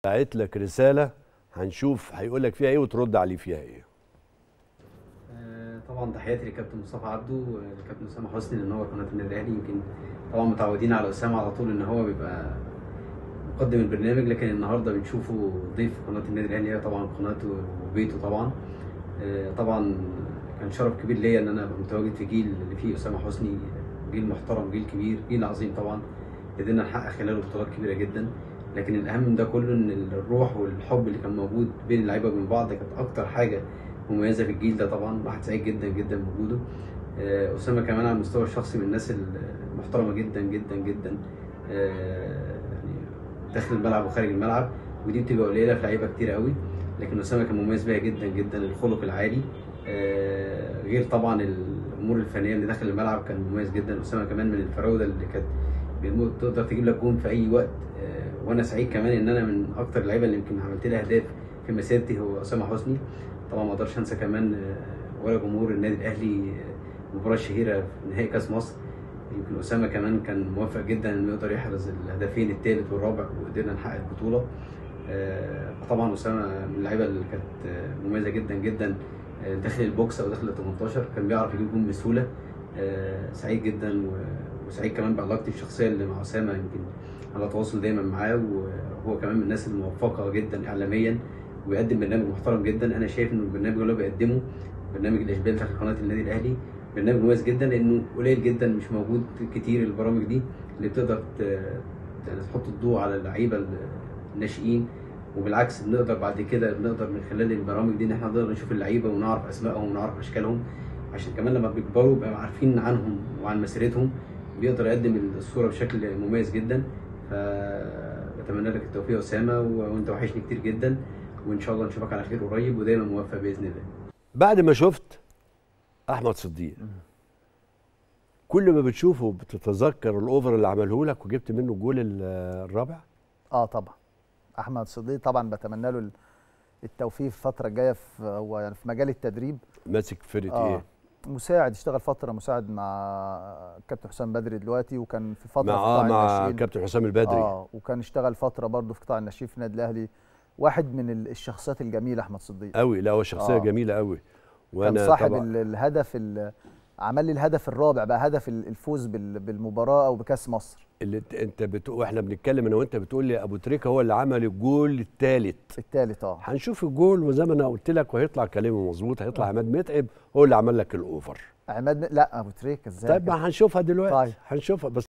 بعت لك رساله هنشوف هيقول لك فيها ايه وترد عليه فيها ايه آه، طبعا تحياتي للكابتن مصطفى عبده والكابتن اسامه حسني لان هو قناه النادي الاهلي يمكن طبعا متعودين على اسامه على طول ان هو بيبقى مقدم البرنامج لكن النهارده بنشوفه ضيف قناه النادي الاهلي هي طبعا قناته وبيته طبعا آه، طبعا كان شرف كبير ليا ان انا ابقى متواجد في جيل اللي فيه اسامه حسني جيل محترم جيل كبير جيل عظيم طبعا قدرنا نحقق خلاله بطولات كبيره جدا لكن الاهم من ده كله ان الروح والحب اللي كان موجود بين اللعيبه وبين بعض كانت اكتر حاجه مميزه في الجيل ده طبعا واحد سعيد جدا جدا بوجوده آه، اسامه كمان على المستوى الشخصي من الناس المحترمه جدا جدا جدا آه، يعني داخل الملعب وخارج الملعب ودي بتبقى قليله في لعيبه كتير قوي لكن اسامه كان مميز بيها جدا جدا الخلق العالي آه، غير طبعا الامور الفنيه اللي داخل الملعب كان مميز جدا اسامه كمان من الفراوده اللي كانت بيمو- تقدر تجيب لك جون في اي وقت آه، وانا سعيد كمان ان انا من اكتر اللعيبه اللي يمكن عملت لها اهداف في مسيرتي هو اسامه حسني طبعا ما اقدرش انسى كمان آه، ولا جمهور النادي الاهلي آه، المباراه الشهيره في نهائي كاس مصر يمكن اسامه كمان كان موفق جدا انه يقدر يحرز الهدفين الثالث والرابع وقدرنا نحقق البطوله آه، طبعا اسامه من اللعيبه اللي كانت آه، مميزه جدا جدا آه، داخل البوكس او داخل ال 18 كان بيعرف يجيب جون بسهوله آه، سعيد جدا و- وسعيد كمان بعلاقتي الشخصيه اللي مع اسامه يمكن على تواصل دايما معاه وهو كمان من الناس الموفقه جدا اعلاميا ويقدم برنامج محترم جدا انا شايف انه البرنامج اللي هو بيقدمه برنامج الاشبال داخل قناه النادي الاهلي برنامج مميز جدا لانه قليل جدا مش موجود كتير البرامج دي اللي بتقدر ت- يعني تحط الضوء على اللعيبه الناشئين وبالعكس بنقدر بعد كده بنقدر من خلال البرامج دي ان احنا نقدر نشوف اللعيبه ونعرف اسمائهم ونعرف اشكالهم عشان كمان لما بيكبروا يبقى عارفين عنهم وعن مسيرتهم بيقدر يقدم الصوره بشكل مميز جدا فبتمنى لك التوفيق يا اسامه و- وانت وحشني كتير جدا وان شاء الله نشوفك على خير قريب ودايما موفق باذن الله بعد ما شفت احمد صديق كل ما بتشوفه بتتذكر الاوفر اللي عمله لك وجبت منه الجول ال- الرابع اه طبعا احمد صديق طبعا بتمنى له التوفيق في الفتره الجايه في هو يعني في مجال التدريب ماسك فرقه آه. ايه مساعد اشتغل فتره مساعد مع كابتن حسام بدري دلوقتي وكان في فتره مع في آه قطاع مع الناشئين. كابتن حسام البدري اه وكان اشتغل فتره برضه في قطاع الناشئين في النادي الاهلي واحد من ال- الشخصيات الجميله احمد صديق قوي لا هو شخصيه آه. جميله قوي كان صاحب ال- الهدف ال- عمل لي الهدف الرابع بقى هدف ال- الفوز بال- بالمباراه او بكاس مصر اللي ت- انت بتقول واحنا بنتكلم انا وانت بتقول لي ابو تريكه هو اللي عمل الجول الثالث الثالث اه هنشوف الجول وزي ما انا قلت لك وهيطلع كلامه مظبوط هيطلع آه. عماد متعب هو اللي عمل لك الاوفر عماد لا ابو تريكه ازاي طيب ما هنشوفها دلوقتي طيب. هنشوفها بس